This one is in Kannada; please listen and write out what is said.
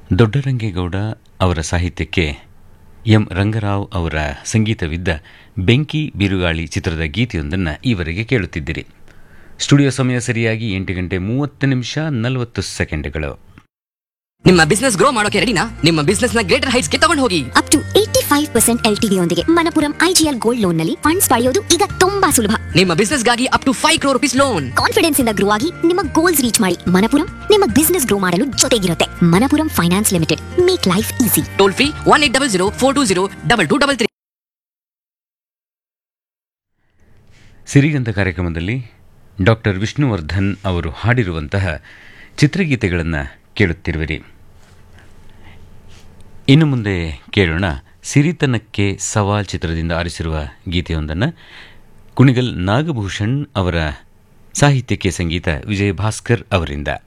ದೊಡ್ಡರಂಗೇಗೌಡ ಅವರ ಸಾಹಿತ್ಯಕ್ಕೆ ಎಂ ರಂಗರಾವ್ ಅವರ ಸಂಗೀತವಿದ್ದ ಬೆಂಕಿ ಬಿರುಗಾಳಿ ಚಿತ್ರದ ಗೀತೆಯೊಂದನ್ನು ಈವರೆಗೆ ಕೇಳುತ್ತಿದ್ದಿರಿ ಸ್ಟುಡಿಯೋ ಸಮಯ ಸರಿಯಾಗಿ ಎಂಟು ಗಂಟೆ ಮೂವತ್ತು ನಿಮಿಷ ನಲವತ್ತು ಸೆಕೆಂಡ್ಗಳು ನಿಮ್ಮ ಬಿಸ್ನೆಸ್ ಗ್ರೋ ಮಾಡೋಕೆ ರೆಡಿನಾ ನಿಮ್ಮ ಬಿಸ್ನೆಸ್ ನ ಗ್ರೇಟರ್ ಹೈಟ್ಸ್ ಗೆ ತಗೊಂಡು ಹೋಗಿ up to eighty five percent L T ಯೊಂದಿಗೆ ಮನಪುರಂ ಐಜಿಎಲ್ ಗೋಲ್ಡ್ ಲೋನ್ ನಲ್ಲಿ ಫಂಡ್ಸ್ ಪಡೆಯೋದು ಈಗ ತುಂಬಾ ಸುಲಭ ನಿಮ್ಮ ಬಿಸ್ನೆಸ್ ಗಾಗಿ up to five crore rupees loan confidence ಇಂದ ಗ್ರೋ ಆಗಿ ನಿಮ್ಮ ಗೋಲ್ಸ್ ರೀಚ್ ಮಾಡಿ ಮನಪುರಂ ನಿಮ್ಮ ಬಿಸ್ನೆಸ್ ಗ್ರೋ ಮಾಡಲು ಜೊತೆಗಿರುತ್ತೆ Manappuram finance limited make life easy toll free one eight double zero four two zero double two double three ಸಿರಿಗಂಧ ಕಾರ್ಯಕ್ರಮದಲ್ಲಿ ಡಾಕ್ಟರ್ ವಿಷ್ಣುವರ್ಧನ್ ಅವರು ಹಾಡಿರುವಂತಹ ಚಿತ್ರಗೀತೆಗಳನ್ನು ಕೇಳುತ್ತಿರುವಿರಿ ಇನ್ನು ಮುಂದೆ ಕೇಳೋಣ ಸಿರಿತನಕ್ಕೆ ಸವಾಲ್ ಚಿತ್ರದಿಂದ ಆರಿಸಿರುವ ಗೀತೆಯೊಂದನ್ನು ಕುಣಿಗಲ್ ನಾಗಭೂಷಣ್ ಅವರ ಸಾಹಿತ್ಯಕ್ಕೆ ಸಂಗೀತ ವಿಜಯ ಭಾಸ್ಕರ್ ಅವರಿಂದ